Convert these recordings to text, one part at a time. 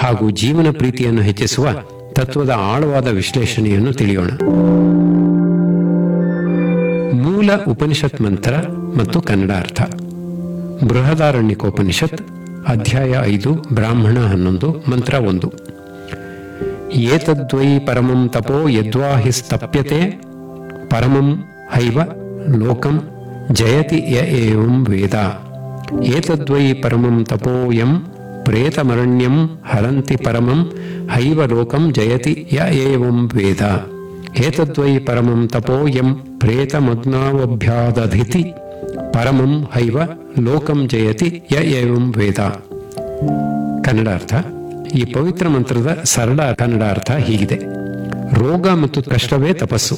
ಹಾಗೂ ಜೀವನ ಪ್ರೀತಿಯನ್ನು ಹೆಚ್ಚಿಸುವ ತತ್ವದ ಆಳವಾದ ವಿಶ್ಲೇಷಣೆಯನ್ನು ತಿಳಿಯೋಣ ಮೂಲ ಉಪನಿಷತ್ ಮಂತ್ರ ಮತ್ತು ಕನ್ನಡ ಅರ್ಥ ಬೃಹದಾರಣ್ಯಕೋಪನಿಷತ್ ಅಧ್ಯಾಯ ಐದು ಬ್ರಾಹ್ಮಣ ಹನ್ನೊಂದು ಮಂತ್ರ ಒಂದು ಏತದ್ವೈ ಪರಮಂ ತಪೋ ಯದ್ವಾ ಹಿ ಸ್ತಪ್ಯತೆ ಪರಮಂ ಹೈವ ಲೋಕಂ ಜಯತಿ ಯ ಏವಂ ವೇದ ಏತದ್ವೈ ಪರಮಂ ತಪೋಯಂ ಪ್ರೇತಮರಣ್ಯಂ ಹರಂತಿ ಪರಮಂ ಹೈವ ಲೋಕಂ ಜಯತಿ ಯ ಏವಂ ವೇದ ಏತದ್ವೈ ಪರಮಂ ತಪೋಯಂ ಪ್ರೇತಮಗ್ನಾವಭ್ಯಾದಧಿತಿ ಪರಮಂ ಹೈವ ಲೋಕಂ ಜಯತಿ ಯ ಏವಂ ವೇದ ಕನ್ನಡ ಅರ್ಥ ಈ ಪವಿತ್ರ ಮಂತ್ರದ ಸರಳ ಕನ್ನಡ ಅರ್ಥ ಹೀಗಿದೆ ರೋಗ ಮತ್ತು ಕಷ್ಟವೇ ತಪಸ್ಸು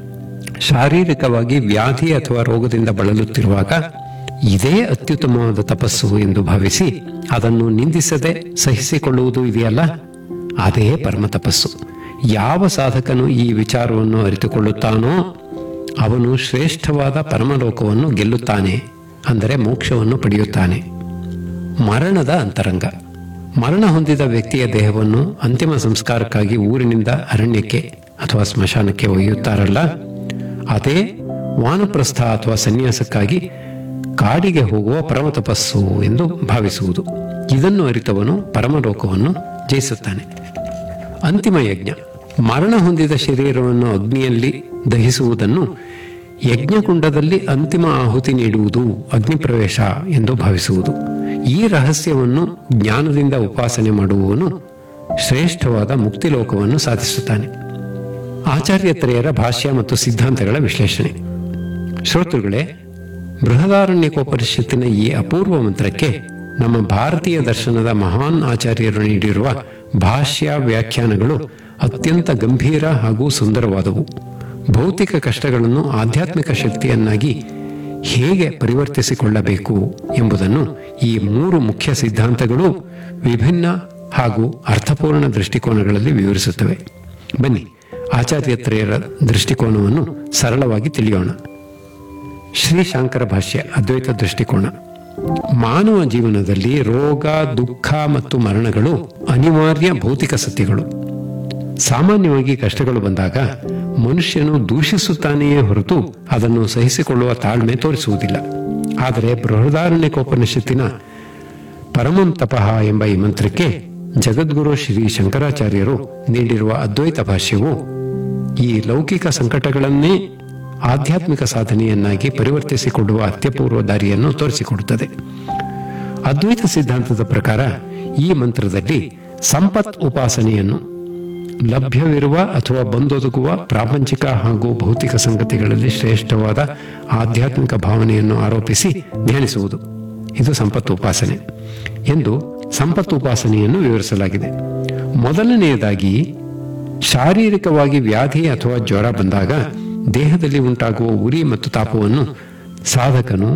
ಶಾರೀರಿಕವಾಗಿ ವ್ಯಾಧಿ ಅಥವಾ ರೋಗದಿಂದ ಬಳಲುತ್ತಿರುವಾಗ ಇದೇ ಅತ್ಯುತ್ತಮವಾದ ತಪಸ್ಸು ಎಂದು ಭಾವಿಸಿ ಅದನ್ನು ನಿಂದಿಸದೆ ಸಹಿಸಿಕೊಳ್ಳುವುದು ಇದೆಯಲ್ಲ ಅದೇ ಪರಮ ತಪಸ್ಸು ಯಾವ ಸಾಧಕನು ಈ ವಿಚಾರವನ್ನು ಅರಿತುಕೊಳ್ಳುತ್ತಾನೋ ಅವನು ಶ್ರೇಷ್ಠವಾದ ಪರಮಲೋಕವನ್ನು ಗೆಲ್ಲುತ್ತಾನೆ ಅಂದರೆ ಮೋಕ್ಷವನ್ನು ಪಡೆಯುತ್ತಾನೆ ಮರಣದ ಅಂತರಂಗ ಮರಣ ಹೊಂದಿದ ವ್ಯಕ್ತಿಯ ದೇಹವನ್ನು ಅಂತಿಮ ಸಂಸ್ಕಾರಕ್ಕಾಗಿ ಊರಿನಿಂದ ಅರಣ್ಯಕ್ಕೆ ಅಥವಾ ಸ್ಮಶಾನಕ್ಕೆ ಒಯ್ಯುತ್ತಾರಲ್ಲ ಅದೇ ವಾನಪ್ರಸ್ಥ ಅಥವಾ ಸನ್ಯಾಸಕ್ಕಾಗಿ ಕಾಡಿಗೆ ಹೋಗುವ ಪರಮ ತಪಸ್ಸು ಎಂದು ಭಾವಿಸುವುದು ಇದನ್ನು ಅರಿತವನು ಪರಮಲೋಕವನ್ನು ಜಯಿಸುತ್ತಾನೆ ಅಂತಿಮ ಯಜ್ಞ ಮರಣ ಹೊಂದಿದ ಶರೀರವನ್ನು ಅಗ್ನಿಯಲ್ಲಿ ದಹಿಸುವುದನ್ನು ಯಜ್ಞಕುಂಡದಲ್ಲಿ ಅಂತಿಮ ಆಹುತಿ ನೀಡುವುದು ಅಗ್ನಿಪ್ರವೇಶ ಎಂದು ಭಾವಿಸುವುದು ಈ ರಹಸ್ಯವನ್ನು ಜ್ಞಾನದಿಂದ ಉಪಾಸನೆ ಮಾಡುವವನು ಶ್ರೇಷ್ಠವಾದ ಮುಕ್ತಿಲೋಕವನ್ನು ಸಾಧಿಸುತ್ತಾನೆ ಆಚಾರ್ಯತ್ರಯರ ಭಾಷ್ಯ ಮತ್ತು ಸಿದ್ಧಾಂತಗಳ ವಿಶ್ಲೇಷಣೆ ಶ್ರೋತೃಗಳೇ ಬೃಹದಾರಣ್ಯಕೋಪನಿಷತ್ತಿನ ಈ ಅಪೂರ್ವ ಮಂತ್ರಕ್ಕೆ ನಮ್ಮ ಭಾರತೀಯ ದರ್ಶನದ ಮಹಾನ್ ಆಚಾರ್ಯರು ನೀಡಿರುವ ಭಾಷ್ಯ ವ್ಯಾಖ್ಯಾನಗಳು ಅತ್ಯಂತ ಗಂಭೀರ ಹಾಗೂ ಸುಂದರವಾದವು ಭೌತಿಕ ಕಷ್ಟಗಳನ್ನು ಆಧ್ಯಾತ್ಮಿಕ ಶಕ್ತಿಯನ್ನಾಗಿ ಹೇಗೆ ಪರಿವರ್ತಿಸಿಕೊಳ್ಳಬೇಕು ಎಂಬುದನ್ನು ಈ ಮೂರು ಮುಖ್ಯ ಸಿದ್ಧಾಂತಗಳು ವಿಭಿನ್ನ ಹಾಗೂ ಅರ್ಥಪೂರ್ಣ ದೃಷ್ಟಿಕೋನಗಳಲ್ಲಿ ವಿವರಿಸುತ್ತವೆ ಬನ್ನಿ ಆಚಾರ್ಯತ್ರಯರ ದೃಷ್ಟಿಕೋನವನ್ನು ಸರಳವಾಗಿ ತಿಳಿಯೋಣ ಶ್ರೀ ಶಾಂಕರ ಭಾಷ್ಯ ಅದ್ವೈತ ದೃಷ್ಟಿಕೋನ ಮಾನವ ಜೀವನದಲ್ಲಿ ರೋಗ ದುಃಖ ಮತ್ತು ಮರಣಗಳು ಅನಿವಾರ್ಯ ಭೌತಿಕ ಸತ್ಯಗಳು ಸಾಮಾನ್ಯವಾಗಿ ಕಷ್ಟಗಳು ಬಂದಾಗ ಮನುಷ್ಯನು ದೂಷಿಸುತ್ತಾನೆಯೇ ಹೊರತು ಅದನ್ನು ಸಹಿಸಿಕೊಳ್ಳುವ ತಾಳ್ಮೆ ತೋರಿಸುವುದಿಲ್ಲ ಆದರೆ ಬೃಹದಾರಣ್ಯಕೋಪನಿಷತ್ತಿನ ಪರಮಂ ತಪಃ ಎಂಬ ಈ ಮಂತ್ರಕ್ಕೆ ಜಗದ್ಗುರು ಶ್ರೀ ಶಂಕರಾಚಾರ್ಯರು ನೀಡಿರುವ ಅದ್ವೈತ ಭಾಷ್ಯವು ಈ ಲೌಕಿಕ ಸಂಕಟಗಳನ್ನೇ ಆಧ್ಯಾತ್ಮಿಕ ಸಾಧನೆಯನ್ನಾಗಿ ಪರಿವರ್ತಿಸಿಕೊಳ್ಳುವ ಅತ್ಯಪೂರ್ವ ದಾರಿಯನ್ನು ತೋರಿಸಿಕೊಡುತ್ತದೆ ಅದ್ವೈತ ಸಿದ್ಧಾಂತದ ಪ್ರಕಾರ ಈ ಮಂತ್ರದಲ್ಲಿ ಸಂಪತ್ ಉಪಾಸನೆಯನ್ನು ಲಭ್ಯವಿರುವ ಅಥವಾ ಬಂದೊದಗುವ ಪ್ರಾಪಂಚಿಕ ಹಾಗೂ ಭೌತಿಕ ಸಂಗತಿಗಳಲ್ಲಿ ಶ್ರೇಷ್ಠವಾದ ಆಧ್ಯಾತ್ಮಿಕ ಭಾವನೆಯನ್ನು ಆರೋಪಿಸಿ ಧ್ಯಾನಿಸುವುದು ಇದು ಸಂಪತ್ತು ಉಪಾಸನೆ ಎಂದು ಸಂಪತ್ತು ಉಪಾಸನೆಯನ್ನು ವಿವರಿಸಲಾಗಿದೆ ಮೊದಲನೆಯದಾಗಿ ಶಾರೀರಿಕವಾಗಿ ವ್ಯಾಧಿ ಅಥವಾ ಜ್ವರ ಬಂದಾಗ ದೇಹದಲ್ಲಿ ಉಂಟಾಗುವ ಉರಿ ಮತ್ತು ತಾಪವನ್ನು ಸಾಧಕನು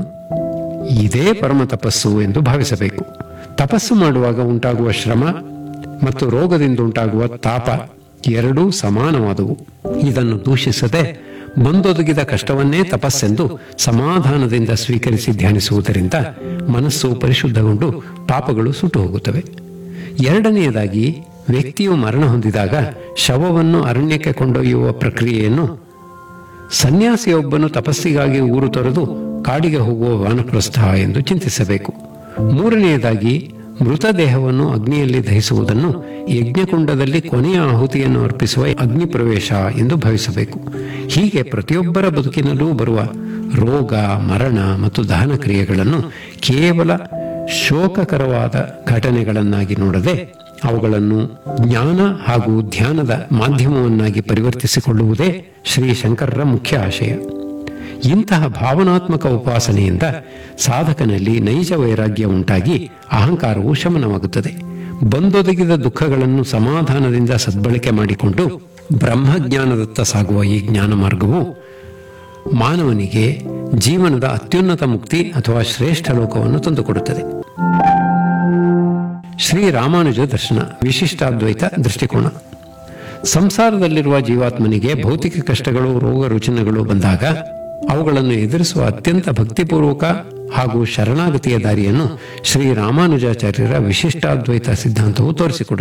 ಇದೇ ಪರಮ ತಪಸ್ಸು ಎಂದು ಭಾವಿಸಬೇಕು ತಪಸ್ಸು ಮಾಡುವಾಗ ಉಂಟಾಗುವ ಶ್ರಮ ಮತ್ತು ರೋಗದಿಂದ ಉಂಟಾಗುವ ತಾಪ ಎರಡೂ ಸಮಾನವಾದವು ಇದನ್ನು ದೂಷಿಸದೆ ಬಂದೊದಗಿದ ಕಷ್ಟವನ್ನೇ ತಪಸ್ಸೆಂದು ಸಮಾಧಾನದಿಂದ ಸ್ವೀಕರಿಸಿ ಧ್ಯಾನಿಸುವುದರಿಂದ ಮನಸ್ಸು ಪರಿಶುದ್ಧಗೊಂಡು ಪಾಪಗಳು ಸುಟ್ಟು ಹೋಗುತ್ತವೆ ಎರಡನೆಯದಾಗಿ ವ್ಯಕ್ತಿಯು ಮರಣ ಹೊಂದಿದಾಗ ಶವವನ್ನು ಅರಣ್ಯಕ್ಕೆ ಕೊಂಡೊಯ್ಯುವ ಪ್ರಕ್ರಿಯೆಯನ್ನು ಸನ್ಯಾಸಿಯೊಬ್ಬನು ತಪಸ್ಸಿಗಾಗಿ ಊರು ತೊರೆದು ಕಾಡಿಗೆ ಹೋಗುವ ವಾನಪ್ರಸ್ಥ ಎಂದು ಚಿಂತಿಸಬೇಕು ಮೂರನೆಯದಾಗಿ ಮೃತದೇಹವನ್ನು ಅಗ್ನಿಯಲ್ಲಿ ದಹಿಸುವುದನ್ನು ಯಜ್ಞಕುಂಡದಲ್ಲಿ ಕೊನೆಯ ಆಹುತಿಯನ್ನು ಅರ್ಪಿಸುವ ಅಗ್ನಿ ಪ್ರವೇಶ ಎಂದು ಭಾವಿಸಬೇಕು ಹೀಗೆ ಪ್ರತಿಯೊಬ್ಬರ ಬದುಕಿನಲ್ಲೂ ಬರುವ ರೋಗ ಮರಣ ಮತ್ತು ದಹನ ಕ್ರಿಯೆಗಳನ್ನು ಕೇವಲ ಶೋಕಕರವಾದ ಘಟನೆಗಳನ್ನಾಗಿ ನೋಡದೆ ಅವುಗಳನ್ನು ಜ್ಞಾನ ಹಾಗೂ ಧ್ಯಾನದ ಮಾಧ್ಯಮವನ್ನಾಗಿ ಪರಿವರ್ತಿಸಿಕೊಳ್ಳುವುದೇ ಶ್ರೀ ಶಂಕರರ ಮುಖ್ಯ ಆಶಯ ಇಂತಹ ಭಾವನಾತ್ಮಕ ಉಪಾಸನೆಯಿಂದ ಸಾಧಕನಲ್ಲಿ ನೈಜ ವೈರಾಗ್ಯ ಉಂಟಾಗಿ ಅಹಂಕಾರವು ಶಮನವಾಗುತ್ತದೆ ಬಂದೊದಗಿದ ದುಃಖಗಳನ್ನು ಸಮಾಧಾನದಿಂದ ಸದ್ಬಳಕೆ ಮಾಡಿಕೊಂಡು ಬ್ರಹ್ಮಜ್ಞಾನದತ್ತ ಸಾಗುವ ಈ ಜ್ಞಾನ ಮಾರ್ಗವು ಮಾನವನಿಗೆ ಜೀವನದ ಅತ್ಯುನ್ನತ ಮುಕ್ತಿ ಅಥವಾ ಶ್ರೇಷ್ಠ ಲೋಕವನ್ನು ತಂದುಕೊಡುತ್ತದೆ ಶ್ರೀ ರಾಮಾನುಜ ದರ್ಶನ ವಿಶಿಷ್ಟಾದ್ವೈತ ದೃಷ್ಟಿಕೋನ ಸಂಸಾರದಲ್ಲಿರುವ ಜೀವಾತ್ಮನಿಗೆ ಭೌತಿಕ ಕಷ್ಟಗಳು ರೋಗ ರುಚಿನಗಳು ಬಂದಾಗ ಅವುಗಳನ್ನು ಎದುರಿಸುವ ಅತ್ಯಂತ ಭಕ್ತಿಪೂರ್ವಕ ಹಾಗೂ ಶರಣಾಗತಿಯ ದಾರಿಯನ್ನು ಶ್ರೀ ರಾಮಾನುಜಾಚಾರ್ಯರ ವಿಶಿಷ್ಟಾದ್ವೈತ ಸಿದ್ಧಾಂತವು ತೋರಿಸಿಕೊಡುತ್ತದೆ